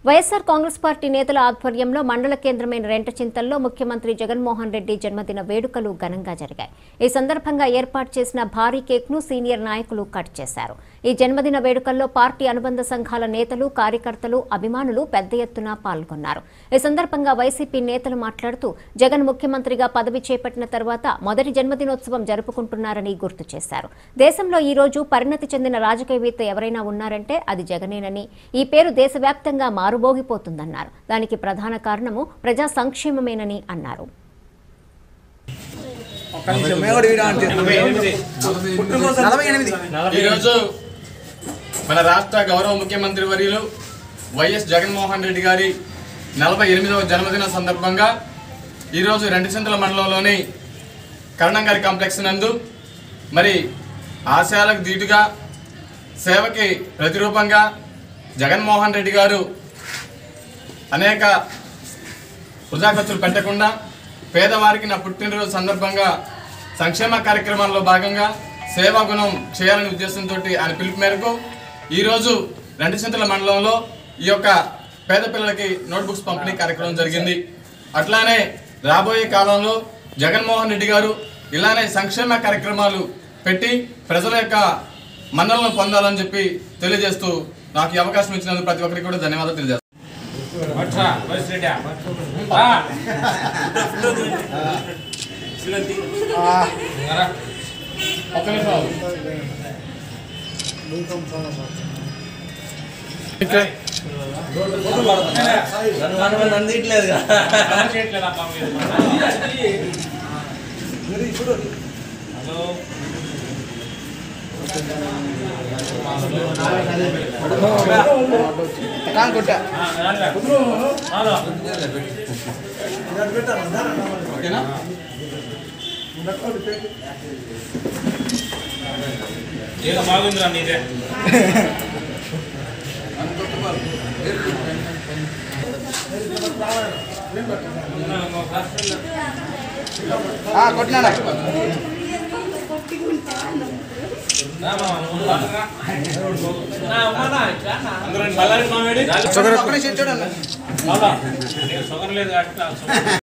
YSR Congress party నేతల ఆధ్వర్యంలో మండల కేంద్రమైన రెంటచింతల్లో ముఖ్యమంత్రి జగన్మోహన్ రెడ్డి జన్మదిన వేడుకలు ఘనంగా జరిగాయి ఈ సందర్భంగా ఏర్పాటు చేసిన భారీ కేక్ను సీనియర్ నాయకులు కట్ చేశారు ఈ జన్మదిన వేడుకల్లో పార్టీ అనుబంధ సంఘాల నేతలు కార్యకర్తలు అభిమానులు పెద్ద ఎత్తున పాల్గొన్నారు ఈ సందర్భంగా వైసీపీ నేతలు మాట్లాడుతూ జగన్ ముఖ్యమంత్రిగా పదవి చేపట్టిన తర్వాత మొదటి జన్మదినోత్సవం జరుపుకుంటున్నారని గుర్తు చేశారు దేశంలో ఈ రోజు పరిణతి చెందిన రాజకీయవేత్త ఎవరైనా ఉన్నారంటే అది జగనేనని ఈ పేరు దేశవ్యాప్తంగా మారుమోగిపోతుందన్నారు దానికి ప్రధాన కారణము ప్రజా సంక్షేమమేనని అన్నారు ఒక్క నిమిషం మేము కూడా వీడియో ఆన్ చేస్తాం. పుట్టినరోజు నలభై ఎనిమిది ఈరోజు మన రాష్ట్ర గౌరవ ముఖ్యమంత్రి వర్యులు వైఎస్ జగన్మోహన్ రెడ్డి గారి నలభై ఎనిమిదవ జన్మదిన సందర్భంగా ఈరోజు రెండుచింతల మండలంలోని కరణంగారి కాంప్లెక్స్ నందు మరి ఆశయాలకు ధీటుగా సేవకి ప్రతిరూపంగా జగన్మోహన్ రెడ్డి గారు అనేక వృధా ఖర్చులు పెట్టకుండా పేదవారికి నా పుట్టినరోజు సందర్భంగా సంక్షేమ కార్యక్రమాల్లో భాగంగా సేవా గుణం చేయాలనే ఉద్దేశంతో ఆయన పిలుపు మేరకు ఈరోజు రెండు చింతల మండలంలో ఈ యొక్క పేద పిల్లలకి నోట్బుక్స్ పంపిణీ కార్యక్రమం జరిగింది అట్లానే రాబోయే కాలంలో జగన్మోహన్ రెడ్డి గారు ఇలానే సంక్షేమ కార్యక్రమాలు పెట్టి ప్రజల యొక్క మన్నలను పొందాలని చెప్పి తెలియజేస్తూ నాకు ఈ అవకాశం ఇచ్చినందుకు ప్రతి ఒక్కరికి కూడా ధన్యవాదాలు తెలియజేస్తాను ఒక్క నిమిషం కాన్ కొట్టా ఓకేనా ఏదో బాగుందిరా నీదే ఆ, కొట్టినాడా బల్లారి మామిడి ఒక్క నిమిషం చూడండి షుగర్ లేదు అట్లా